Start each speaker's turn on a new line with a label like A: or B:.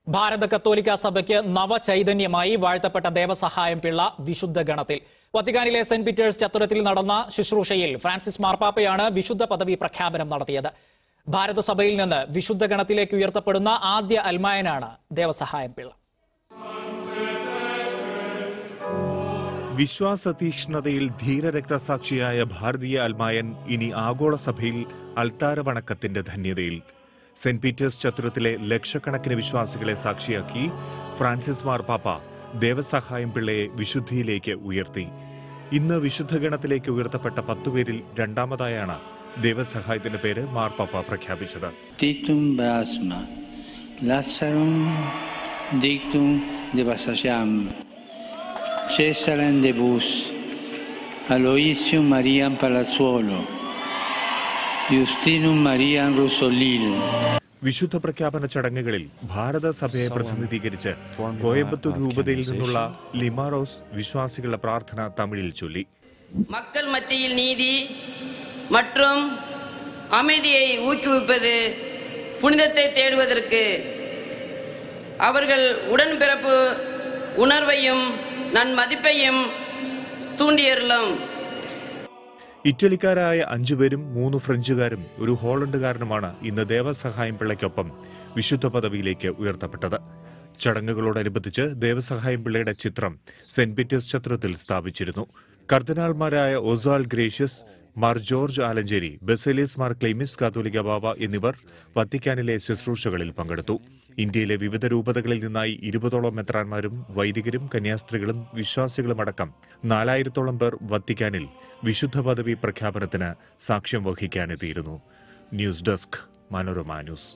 A: ഭാരത കത്തോലിക്ക സഭയ്ക്ക് നവചൈതന്യമായി വാഴ്ത്തപ്പെട്ട ദേവസഹായം പിള്ള വിശുദ്ധ ഗണത്തിൽ വത്തിക്കാനിലെ സെന്റ് പീറ്റേഴ്സ് ചത്തുരത്തിൽ നടന്ന ശുശ്രൂഷയിൽ ഫ്രാൻസിസ് മാർപ്പാപ്പയാണ് വിശുദ്ധ പദവി പ്രഖ്യാപനം നടത്തിയത് ഭാരതസഭയിൽ നിന്ന് വിശുദ്ധ ഗണത്തിലേക്ക് ഉയർത്തപ്പെടുന്ന ആദ്യ അൽമായനാണ് ദേവസഹായം പിള്ള
B: വിശ്വാസ തീക്ഷ്ണതയിൽ ധീരരക്തസാക്ഷിയായ ഭാരതീയ അൽമായൻ ഇനി ആഗോള സഭയിൽ അൾത്താര വണക്കത്തിന്റെ ധന്യതയിൽ സെന്റ് പീറ്റേഴ്സ് ചത്തുരത്തിലെ ലക്ഷക്കണക്കിന് വിശ്വാസികളെ സാക്ഷിയാക്കി ഫ്രാൻസിസ് മാർപ്പാപ്പ ദേവസഹായം പിള്ളയെ വിശുദ്ധിയിലേക്ക് ഉയർത്തി ഇന്ന് വിശുദ്ധ ഗണത്തിലേക്ക് ഉയർത്തപ്പെട്ട പത്തുപേരിൽ രണ്ടാമതായാണ് ദേവസഹായത്തിന്റെ പേര് മാർപ്പാപ്പ പ്രഖ്യാപിച്ചത്
C: Dictum brasma, Lazarum dictum devasasiam, Cesarem debus, Aloysium Mariam Palazzuolo, Justinum Mariam Rusolil,
B: വിശുദ്ധ പ്രഖ്യാപന ചടങ്ങുകളിൽ ഭാരതസഭയെ പ്രതിനിധീകരിച്ച് കോയമ്പത്തൂർ രൂപതയിൽ നിന്നുള്ള ലിമാറോസ് വിശ്വാസികളുടെ പ്രാർത്ഥന തമിഴിൽ ചൊല്ലി
D: மக்கள் மத்தியில் நீதி மற்றும் அமைதியை ஊக்குவிப்பது புனிதத்தை தேடுவதற்கு அவர்கள் உடன்பிறப்பு உணர்வையும் நன்மதிப்பையும் தூண்டியருளும்
B: ഇറ്റലിക്കാരായ അഞ്ചുപേരും മൂന്ന് ഫ്രഞ്ചുകാരും ഒരു ഹോളണ്ടുകാരനുമാണ് ഇന്ന് ദേവസഹായം പിള്ളയ്ക്കൊപ്പം വിശുദ്ധ പദവിയിലേക്ക് ഉയർത്തപ്പെട്ടത് ചടങ്ങുകളോടനുബന്ധിച്ച് ദേവസഹായം പിള്ളയുടെ ചിത്രം സെന്റ് പീറ്റേഴ്സ് ചത്രത്തിൽ സ്ഥാപിച്ചിരുന്നു കർദിനാൾമാരായ ഒസാൾ ഗ്രേഷ്യസ് മാർ ജോർജ് ആലഞ്ചേരി ബെസേലിയസ് മാർ ക്ലെയിമിസ് കാത്തോലിക്ക ബാവ എന്നിവർ വത്തിക്കാനിലെ ശുശ്രൂഷകളിൽ പങ്കെടുത്തു ഇന്ത്യയിലെ വിവിധ രൂപതകളിൽ നിന്നായി ഇരുപതോളം മെത്രാന്മാരും വൈദികരും കന്യാസ്ത്രീകളും വിശ്വാസികളും അടക്കം നാലായിരത്തോളം പേർ വത്തിക്കാനിൽ വിശുദ്ധ പദവി പ്രഖ്യാപനത്തിന് സാക്ഷ്യം വഹിക്കാനെത്തിയിരുന്നു ന്യൂസ് ഡെസ്ക് മനോരമ ന്യൂസ്